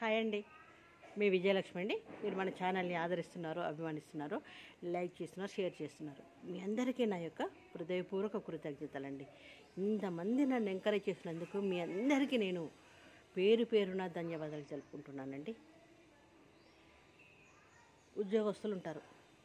Hi అండి మీ విజయలక్ష్మి అండి మీరు మన ఛానల్ని ఆదరిస్తున్నారు అభిమానిస్తున్నారు లైక్ చేస్తున్నారు షేర్ చేస్తున్నారు మీ అందరికీ నా యొక్క హృదయపూర్వక కృతజ్ఞతలండి ఇంతమంది నన్ను ఎంకరేజ్ చేసినందుకు మీ అందరికీ నేను పేరు పేరున ధన్యవాదాలు తెలుపుకుంటున్నానండి ఉద్యోగస్తులు ఉంటారు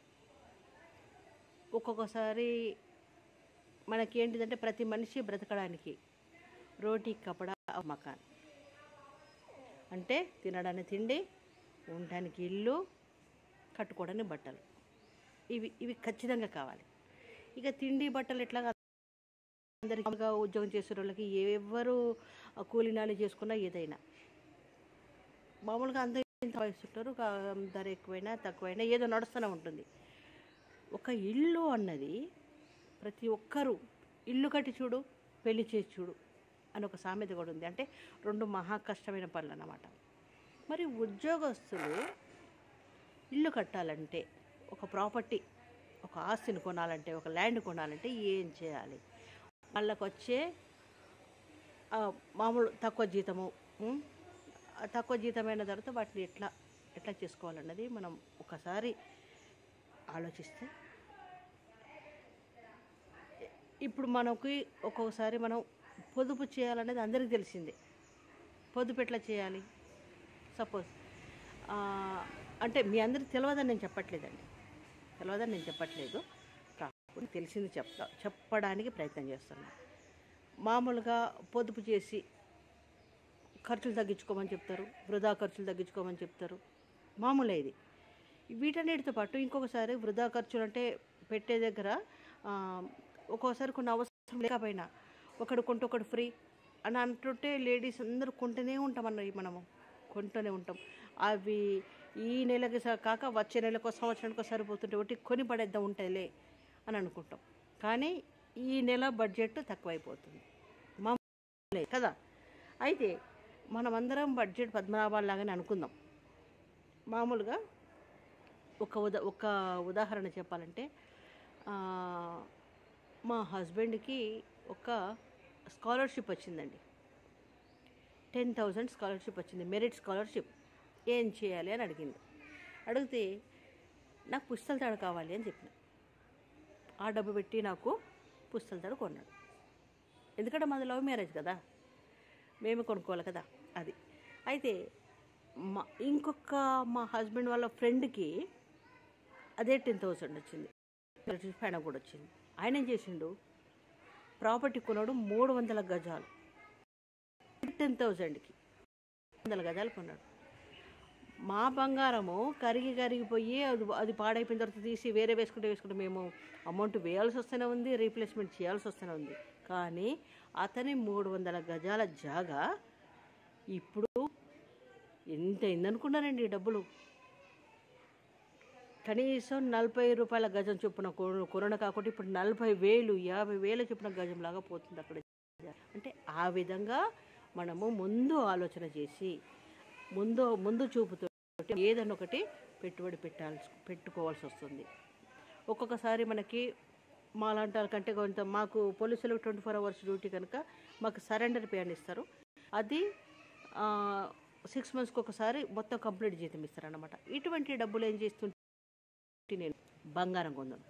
ఒక్కొక్కసారి మనకేంటిదంటే ప్రతి మనిషి బ్రతకడానికి రోటీ కపడా మకాన్ అంటే తినడానికి తిండి ఉండడానికి ఇల్లు కట్టుకోవడానికి బట్టలు ఇవి ఇవి ఖచ్చితంగా కావాలి ఇక తిండి బట్టలు ఎట్లా అందరికీ ఉద్యోగం చేసే వాళ్ళకి ఎవరు కూలినాలు చేసుకున్నా ఏదైనా మామూలుగా అందరూ వస్తుంటారు ధర ఎక్కువైనా తక్కువైనా ఏదో నడుస్తూనే ఉంటుంది ఒక ఇల్లు అన్నది ప్రతి ఒక్కరూ ఇల్లు కట్టి చూడు పెళ్లి చేసి చూడు అని ఒక సామెత కూడా ఉంది అంటే రెండు మహా కష్టమైన పనులు అన్నమాట మరి ఉద్యోగస్తులు ఇల్లు కట్టాలంటే ఒక ప్రాపర్టీ ఒక ఆస్తిని కొనాలంటే ఒక ల్యాండ్ కొనాలంటే ఏం చేయాలి వాళ్ళకు వచ్చే ఆ, మామూలు తక్కువ జీతము ఉం? ఆ తక్కువ జీతమైన తర్వాత వాటిని ఎట్లా ఎట్లా చేసుకోవాలన్నది మనం ఒకసారి ఆలోచిస్తే ఇప్పుడు మనకి ఒక్కొక్కసారి మనం పొదుపు చేయాలనేది అందరికీ తెలిసిందే పొదుపు ఎట్లా చేయాలి సపోజ్ అంటే మీ అందరికి తెలియదని నేను చెప్పట్లేదండి తెలియదని నేను చెప్పట్లేదు కాకపోతే తెలిసింది చెప్తా చెప్పడానికి ప్రయత్నం చేస్తున్నాను మామూలుగా పొదుపు చేసి ఖర్చులు తగ్గించుకోమని చెప్తారు వృధా ఖర్చులు తగ్గించుకోమని చెప్తారు మామూలే ఇది వీటన్నిటితో పాటు ఇంకొకసారి వృధా ఖర్చులు అంటే పెట్టే దగ్గర ఆ, ఒక్కోసారి కొన్ని అవసరం లేకపోయినా ఒకడు కొంటే ఒకడు ఫ్రీ అని అంటుంటే లేడీస్ అందరూ కొంటూనే ఉంటాం అన్నది మనము కొంటూనే ఉంటాం అవి ఈ నెలకి స- కాక వచ్చే నెలకు సంవత్సరానికి సరిపోతుంటే ఒకటి కొని పడేద్దాం ఉంటుందిలే అని అనుకుంటాం కానీ ఈ నెల బడ్జెట్ తక్కువైపోతుంది మామూలే కదా అయితే మనమందరం బడ్జెట్ పద్మనాభాలు లాగానే అనుకుందాం మామూలుగా ఒక ఉదా ఒక ఉదాహరణ చెప్పాలంటే ఆ, మా హస్బెండ్కి ఒక స్కాలర్షిప్ వచ్చిందండి టెన్ థౌజండ్ స్కాలర్షిప్ వచ్చింది మెరిట్ స్కాలర్షిప్ ఏం చేయాలి అని అడిగింది అడిగితే నాకు పుస్తల తాడు కావాలి అని చెప్పిన ఆ డబ్బు పెట్టి నాకు పుస్తల తాడు కొన్నాడు ఎందుకంటే మాది లవ్ మ్యారేజ్ కదా మేమే కొనుక్కోవాలి కదా అది అయితే మా ఇంకొక మా హస్బెండ్ వాళ్ళ ఫ్రెండ్కి అదే టెన్ థౌసండ్ వచ్చింది ఆయన కూడా వచ్చింది ఆయన ఏం చేసిండు ప్రాపర్టీ కొన్నాడు మూడు వందల గజాలు టెన్ థౌజండ్కి వందల గజాలు కొన్నాడు మా బంగారము కరిగి కరిగిపోయి అది అది పాడైపోయిన తర్వాత తీసి వేరే వేసుకుంటే వేసుకుంటే మేము అమౌంట్ వేయాల్సి వస్తూనే ఉంది రీప్లేస్మెంట్ చేయాల్సి వస్తూనే ఉంది కానీ అతని మూడు వందల గజాల జాగా ఇప్పుడు ఎంత అయిందనుకున్నానండి ఈ డబ్బులు కనీసం నలభై రూపాయల గజం చొప్పున కొన కొనడ కాకుండా ఇప్పుడు నలభై వేలు యాభై వేల చొప్పున గజం లాగా పోతుంది అక్కడ అంటే ఆ విధంగా మనము ముందు ఆలోచన చేసి ముందు ముందు చూపుతో ఏదన్నా ఒకటి పెట్టుబడి పెట్టాల్సి పెట్టుకోవాల్సి వస్తుంది ఒక్కొక్కసారి మనకి మా లాంటి వాళ్ళకంటే కొంత మాకు పోలీసులకు ట్వంటీ ఫోర్ అవర్స్ డ్యూటీ కనుక మాకు సరెండర్ పే అని ఇస్తారు అది సిక్స్ మంత్స్కి ఒకసారి మొత్తం కంప్లీట్ జీతం ఇస్తారన్నమాట ఇటువంటి డబ్బులు ఏం చేస్తుంటే నేను బంగారం కొందాను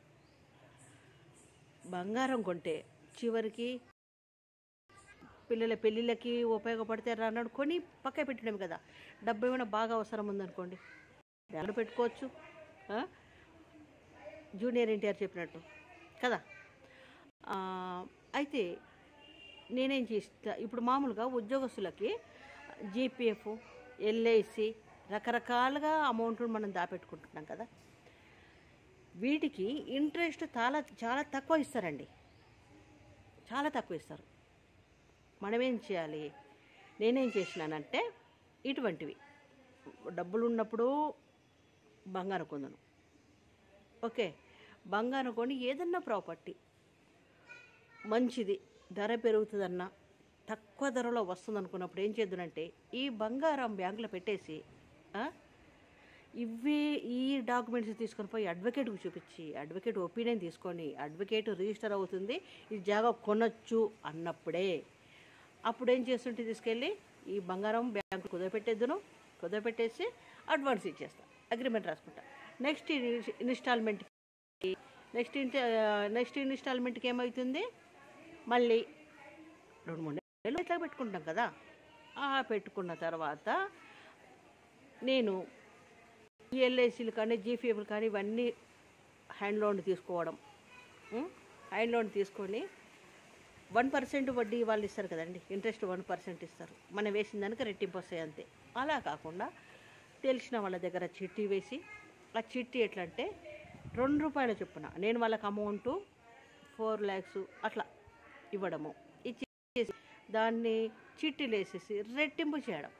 బంగారం కొంటే చివరికి పిల్లల పెళ్ళిళ్ళకి ఉపయోగపడితే అన్నాడు కొని పక్క పెట్టడం కదా డబ్బు ఏమైనా బాగా అవసరం ఉందనుకోండి దాంట్లో పెట్టుకోవచ్చు ఆ? జూనియర్ ఎన్టీఆర్ చెప్పినట్టు కదా ఆ, అయితే నేనేం చేస్తా ఇప్పుడు మామూలుగా ఉద్యోగస్తులకి జీపీఎఫ్ ఎల్ఐసి రకరకాలుగా అమౌంట్ మనం దాపెట్టుకుంటున్నాం కదా వీటికి ఇంట్రెస్ట్ చాలా చాలా తక్కువ ఇస్తారండి చాలా తక్కువ ఇస్తారు మనమేం చేయాలి నేనేం చేసినానంటే ఇటువంటివి డబ్బులు ఉన్నప్పుడు బంగారం కొందను ఓకే బంగారం కొని ఏదన్నా ప్రాపర్టీ మంచిది ధర పెరుగుతుందన్నా తక్కువ ధరలో వస్తుంది అనుకున్నప్పుడు ఏం చేద్దునంటే ఈ బంగారం బ్యాంకులో పెట్టేసి ఆ, ఇవి ఈ డాక్యుమెంట్స్ తీసుకొని పోయి అడ్వకేట్కి చూపించి అడ్వకేట్ ఒపీనియన్ తీసుకొని అడ్వకేట్ రిజిస్టర్ అవుతుంది ఈ జాగా కొనొచ్చు అన్నప్పుడే అప్పుడు ఏం చేస్తుంటే తీసుకెళ్ళి ఈ బంగారం బ్యాంకు కుదరపెట్టేద్దును కుదపెట్టేసి అడ్వాన్స్ ఇచ్చేస్తా అగ్రిమెంట్ రాసుకుంటా నెక్స్ట్ ఇన్స్టాల్మెంట్ నెక్స్ట్ నెక్స్ట్ ఇన్స్టాల్మెంట్కి ఏమవుతుంది మళ్ళీ రెండు మూడు నెలలు ఇట్లా పెట్టుకుంటాం కదా ఆ పెట్టుకున్న తర్వాత నేను ఎల్ఐసీలు కానీ జీపీఎఫ్లు కానీ ఇవన్నీ హ్యాండ్ లోన్ తీసుకోవడం ఉం? హ్యాండ్ లోన్ తీసుకొని వన్ పర్సెంట్ వడ్డీ వాళ్ళు ఇస్తారు కదండి ఇంట్రెస్ట్ వన్ పర్సెంట్ ఇస్తారు మనం వేసిన దానికి రెట్టింపు వస్తాయి అంతే అలా కాకుండా తెలిసిన వాళ్ళ దగ్గర చిట్టి వేసి ఆ చిట్టి ఎట్లా అంటే రెండు రూపాయల చొప్పున నేను వాళ్ళకి అమౌంట్ ఫోర్ ల్యాక్స్ అట్లా ఇవ్వడము ఇచ్చేసి దాన్ని చిట్టీలు వేసేసి రెట్టింపు చేయడం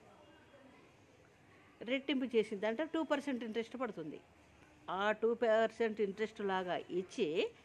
రెట్టింపు చేసిందంటే టూ పర్సెంట్ ఇంట్రెస్ట్ పడుతుంది ఆ టూ పర్సెంట్ ఇంట్రెస్ట్ లాగా ఇచ్చి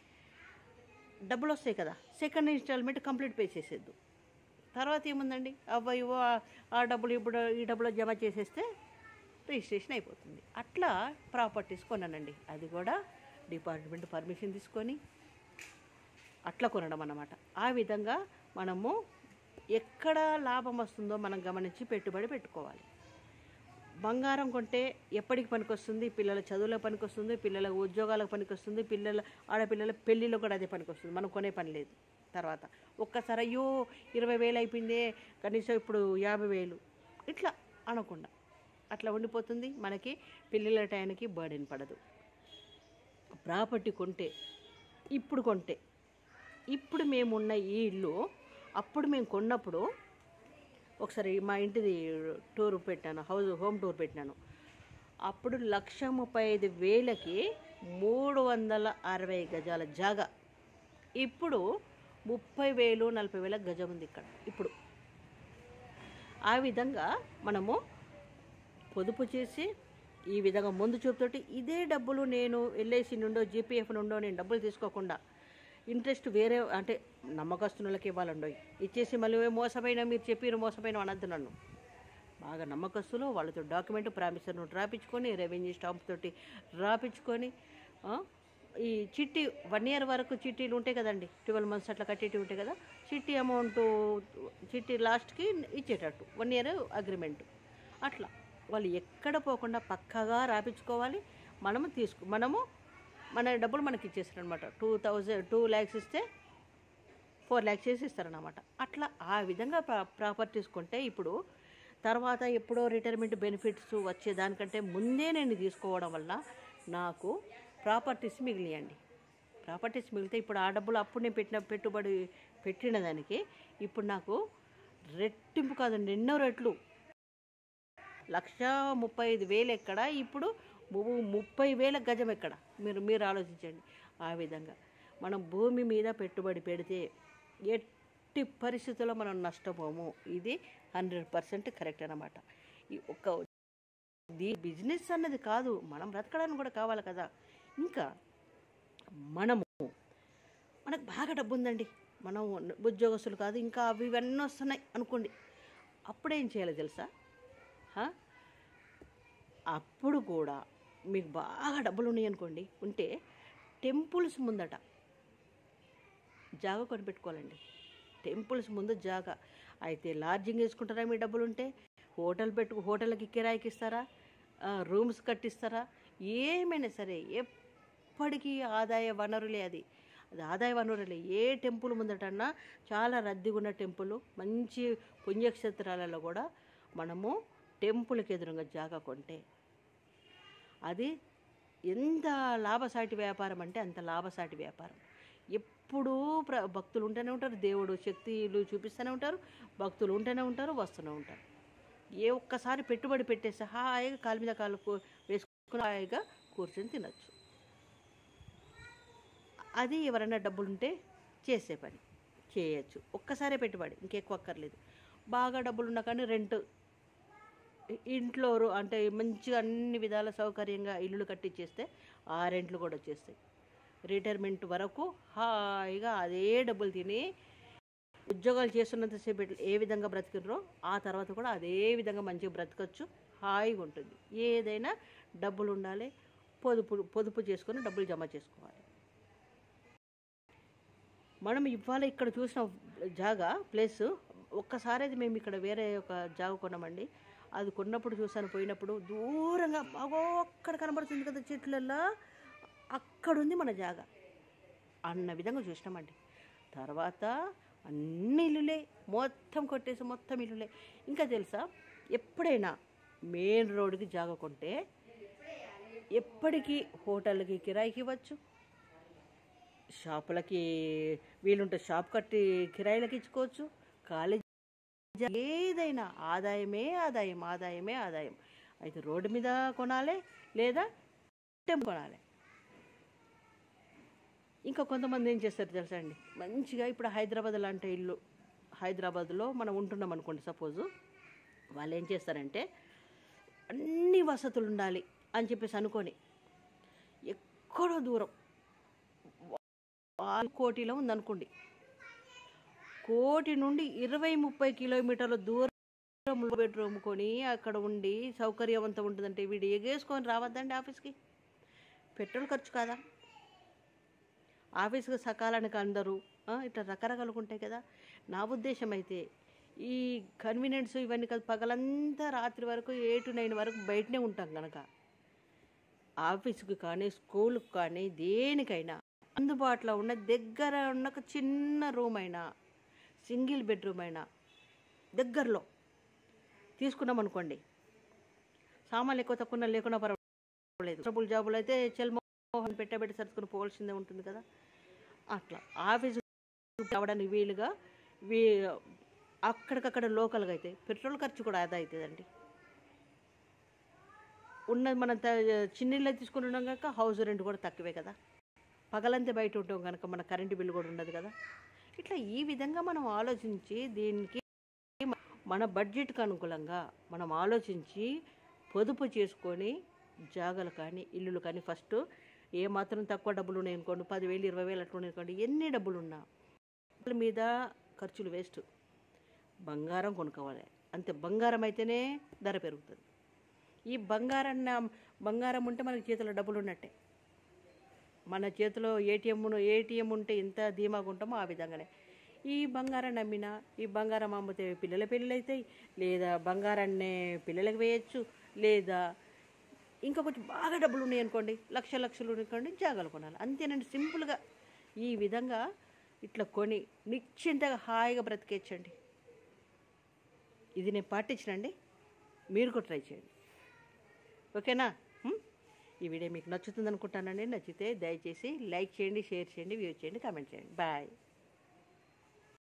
డబ్బులు వస్తాయి కదా సెకండ్ ఇన్స్టాల్మెంట్ కంప్లీట్ పే చేసేద్దు తర్వాత ఏముందండి అవ్వ ఇవ్వ ఆ డబ్బులు ఇప్పుడు ఈ డబ్బులు జమ చేసేస్తే రిజిస్ట్రేషన్ అయిపోతుంది అట్లా ప్రాపర్టీస్ కొన్నానండి అది కూడా డిపార్ట్మెంట్ పర్మిషన్ తీసుకొని అట్లా కొనడం అన్నమాట ఆ విధంగా మనము ఎక్కడ లాభం వస్తుందో మనం గమనించి పెట్టుబడి పెట్టుకోవాలి బంగారం కొంటే ఎప్పటికి పనికొస్తుంది పిల్లల చదువులకు పనికొస్తుంది పిల్లల ఉద్యోగాలకు పనికొస్తుంది పిల్లల ఆడపిల్లల పెళ్ళిలో కూడా అదే పనికొస్తుంది మనం కొనే పని లేదు తర్వాత ఒక్కసారి అయ్యో ఇరవై వేలు అయిపోయిందే కనీసం ఇప్పుడు యాభై వేలు ఇట్లా అనకుండా అట్లా ఉండిపోతుంది మనకి పిల్లల టైంకి బర్డెన్ పడదు ప్రాపర్టీ కొంటే ఇప్పుడు కొంటే ఇప్పుడు మేమున్న ఈ ఇల్లు అప్పుడు మేము కొన్నప్పుడు ఒకసారి మా ఇంటిది టూర్ పెట్టాను హౌస్ హోమ్ టూర్ పెట్టినాను అప్పుడు లక్ష ముప్పై ఐదు వేలకి మూడు వందల అరవై గజాల జాగా ఇప్పుడు ముప్పై వేలు నలభై వేల గజం ఉంది ఇక్కడ ఇప్పుడు ఆ విధంగా మనము పొదుపు చేసి ఈ విధంగా ముందు చూపుతోటి ఇదే డబ్బులు నేను ఎల్ఐసి నుండో జీపీఎఫ్ నుండో నేను డబ్బులు తీసుకోకుండా ఇంట్రెస్ట్ వేరే అంటే నమ్మకస్తులకి ఇవ్వాలండో ఇచ్చేసి మళ్ళీ "ఏ మోసపోయినా మీరు చెప్పారు మోసపోయినా అనద్దు నన్ను బాగా నమ్మకస్తులు వాళ్ళతో డాక్యుమెంట్ ప్రామిసర్ నోట్ రాపించుకొని రెవెన్యూ స్టాంప్ తోటి రాపించుకొని ఆ, ఈ చిట్టి వన్ ఇయర్ వరకు చిట్టీలు ఉంటాయి కదండి ట్వెల్వ్ మంత్స్ అట్లా కట్టేటి ఉంటాయి కదా చిట్టి అమౌంట్ చిట్టి లాస్ట్కి ఇచ్చేటట్టు వన్ ఇయర్ అగ్రిమెంట్ అట్లా వాళ్ళు ఎక్కడ పోకుండా పక్కాగా రాపించుకోవాలి మనము తీసుకు మనము మన డబ్బులు మనకి ఇచ్చేస్తారు అనమాట టూ థౌజండ్ టూ ల్యాక్స్ ఇస్తే ఫోర్ ల్యాక్స్ చేసి ఇస్తారనమాట అట్లా ఆ విధంగా ప్రా ప్రాపర్టీస్ కొంటే ఇప్పుడు తర్వాత ఎప్పుడో రిటైర్మెంట్ బెనిఫిట్స్ వచ్చేదానికంటే ముందే నేను తీసుకోవడం వల్ల నాకు ప్రాపర్టీస్ మిగిలియండి ప్రాపర్టీస్ మిగిలితే ఇప్పుడు ఆ డబ్బులు అప్పుడు నేను పెట్టిన పెట్టుబడి పెట్టిన దానికి ఇప్పుడు నాకు రెట్టింపు కాదండి ఎన్నో రెట్లు లక్ష ముప్పై ఐదు వేలు ఎక్కడ ఇప్పుడు ము- ముప్పై వేల గజం ఎక్కడ మీరు మీరు ఆలోచించండి ఆ విధంగా మనం భూమి మీద పెట్టుబడి పెడితే ఎట్టి పరిస్థితుల్లో మనం నష్టపోము ఇది హండ్రెడ్ పర్సెంట్ కరెక్ట్ అనమాట ఈ ఒక దీ బిజినెస్ అన్నది కాదు మనం బ్రతకడానికి కూడా కావాలి కదా ఇంకా మనము మనకు బాగా డబ్బు ఉందండి మనం ఉద్యోగస్తులు కాదు ఇంకా అవి ఇవన్నీ వస్తున్నాయి అనుకోండి అప్పుడేం చేయాలి తెలుసా హా? అప్పుడు కూడా మీకు బాగా డబ్బులు ఉన్నాయి అనుకోండి ఉంటే టెంపుల్స్ ముందట జాగా కొనిపెట్టుకోవాలండి టెంపుల్స్ ముందు జాగా అయితే లాడ్జింగ్ వేసుకుంటారా మీ డబ్బులు ఉంటే హోటల్ పెట్టు హోటల్కి కిరాయికి ఇస్తారా ఆ, రూమ్స్ కట్టిస్తారా ఏమైనా సరే ఎప్పటికీ ఆదాయ వనరులే అది అది ఆదాయ వనరులే ఏ టెంపుల్ ముందటన్నా చాలా రద్దీగా ఉన్న టెంపుల్ మంచి పుణ్యక్షేత్రాలలో కూడా మనము టెంపుల్కి ఎదురుగా జాగా కొంటే అది ఎంత లాభసాటి వ్యాపారం అంటే అంత లాభసాటి వ్యాపారం ఎప్పుడూ ప్ర భక్తులు ఉంటూనే ఉంటారు దేవుడు శక్తిలు చూపిస్తూనే ఉంటారు భక్తులు ఉంటూనే ఉంటారు వస్తూనే ఉంటారు ఏ ఒక్కసారి పెట్టుబడి పెట్టేసి హాయిగా కాలు మీద కాలు కూ- వేసుకుని హాయిగా కూర్చొని తినచ్చు అది ఎవరైనా డబ్బులు ఉంటే చేసే పని చేయొచ్చు ఒక్కసారే పెట్టుబడి ఇంకెక్కువ అక్కర్లేదు బాగా డబ్బులు ఉన్నా కానీ రెంట్ ఇంట్లో రూ- అంటే మంచిగా అన్ని విధాల సౌకర్యంగా ఇల్లులు కట్టించేస్తే ఆ రెంట్లు కూడా వచ్చేస్తాయి రిటైర్మెంట్ వరకు హాయిగా అదే డబ్బులు తిని ఉద్యోగాలు చేస్తున్నంతసేపు ఎట్ల- ఏ విధంగా బ్రతికినరో ఆ తర్వాత కూడా అదే విధంగా మంచిగా బ్రతకచ్చు హాయిగా ఉంటుంది ఏదైనా డబ్బులు ఉండాలి పొదుపు పొదుపు చేసుకొని డబ్బులు జమ చేసుకోవాలి మనం ఇవాళ ఇక్కడ చూసిన జాగా ప్లేస్ ఒక్కసారి అది మేము ఇక్కడ వేరే ఒక జాగా కొన్నామండి అది కొన్నప్పుడు చూసాను పోయినప్పుడు దూరంగా అగో అక్కడ కనబడుతుంది కదా చెట్లల్లో అక్కడ ఉంది మన జాగా అన్న విధంగా చూసినామండి తర్వాత అన్ని ఇల్లులే మొత్తం కొట్టేసి మొత్తం ఇల్లులే ఇంకా తెలుసా ఎప్పుడైనా మెయిన్ రోడ్డుకి జాగ కొంటే ఎప్పటికీ హోటల్కి కిరాయికి ఇవ్వచ్చు షాపులకి వీలుంటే షాప్ కట్టి కిరాయిలకి ఇచ్చుకోవచ్చు కాలేజ్ ఏదైనా ఆదాయమే ఆదాయం ఆదాయమే ఆదాయం అయితే రోడ్డు మీద కొనాలి లేదా టెంపు కొనాలి ఇంకా కొంతమంది ఏం చేస్తారు తెలుసా అండి మంచిగా ఇప్పుడు హైదరాబాద్ లాంటి ఇల్లు హైదరాబాద్లో మనం ఉంటున్నాం అనుకోండి సపోజు వాళ్ళు ఏం చేస్తారంటే అన్ని వసతులు ఉండాలి అని చెప్పేసి అనుకొని ఎక్కడో దూరం వాళ్ళ కోటిలో ఉందనుకోండి కోటి నుండి ఇరవై ముప్పై కిలోమీటర్ల దూరం బెడ్రూమ్ కొని అక్కడ ఉండి సౌకర్యవంతం ఉంటుందంటే వీడు ఎగేసుకొని రావద్దండి ఆఫీస్కి పెట్రోల్ ఖర్చు కాదా ఆఫీస్కి సకాలానికి అందరూ ఆ, ఇట్లా రకరకాలుగా ఉంటాయి కదా నా ఉద్దేశం అయితే ఈ కన్వీనియన్స్ ఇవన్నీ కాదు పగలంతా రాత్రి వరకు ఏ టు నైన్ వరకు బయటనే ఉంటాం కనుక ఆఫీస్కి కానీ స్కూల్కి కానీ దేనికైనా అందుబాటులో ఉన్న దగ్గర ఉన్న ఒక చిన్న రూమ్ అయినా సింగిల్ బెడ్రూమ్ అయినా దగ్గరలో తీసుకున్నాం అనుకోండి సామాన్లు ఎక్కువ తక్కువ లేకుండా పర్వాలేదు ట్రబుల్ జాబులు అయితే చెల్మోహన్ పెట్టబెట్టి సర్దుకుని పోవాల్సిందే ఉంటుంది కదా అట్లా ఆఫీస్ రావడానికి వీలుగా వీ అక్కడికక్కడ లోకల్గా అయితే పెట్రోల్ ఖర్చు కూడా ఆదా అవుతుందండి ఉన్నది మనం త- చిన్నిళ్ళు తీసుకుని ఉన్నాం కనుక హౌస్ రెంట్ కూడా తక్కువే కదా పగలంతే బయట ఉంటాం కనుక మన కరెంటు బిల్లు కూడా ఉండదు కదా ఇట్లా ఈ విధంగా మనం ఆలోచించి దీనికి మన బడ్జెట్కి అనుకూలంగా మనం ఆలోచించి పొదుపు చేసుకొని జాగలు కానీ ఇల్లులు కానీ ఫస్ట్ ఏ మాత్రం తక్కువ డబ్బులు ఉన్నాయి అనుకోండి పదివేలు ఇరవై వేలు అట్లా ఉన్నాయి అనుకోండి ఎన్ని డబ్బులు ఉన్నా వాటి మీద ఖర్చులు వేస్ట్ బంగారం కొనుక్కోవాలి అంతే బంగారం అయితేనే ధర పెరుగుతుంది ఈ బంగారం బంగారం ఉంటే మనకి చేతిలో డబ్బులు ఉన్నట్టే మన చేతిలో ఏటీఎం ఏటీఎం ఉంటే ఎంత ధీమాగా ఉంటామో ఆ విధంగానే ఈ బంగారాన్ని అమ్మినా ఈ బంగారం అమ్మితే పిల్లల పెళ్ళిళ్ళు అవుతాయి లేదా బంగారాన్ని పిల్లలకు వేయచ్చు లేదా ఇంకా కొంచెం బాగా డబ్బులు ఉన్నాయి అనుకోండి లక్ష లక్షలు అనుకోండి జాగాలు కొనాలి అంతేనండి సింపుల్గా ఈ విధంగా ఇట్లా కొని నిశ్చింతగా హాయిగా బ్రతికేయచ్చండి ఇది నేను పాటించనండి మీరు కూడా ట్రై చేయండి ఓకేనా హ్మ్? ఈ వీడియో మీకు నచ్చుతుంది అనుకుంటానండి నచ్చితే దయచేసి లైక్ చేయండి షేర్ చేయండి వ్యూ చేయండి కామెంట్ చేయండి బాయ్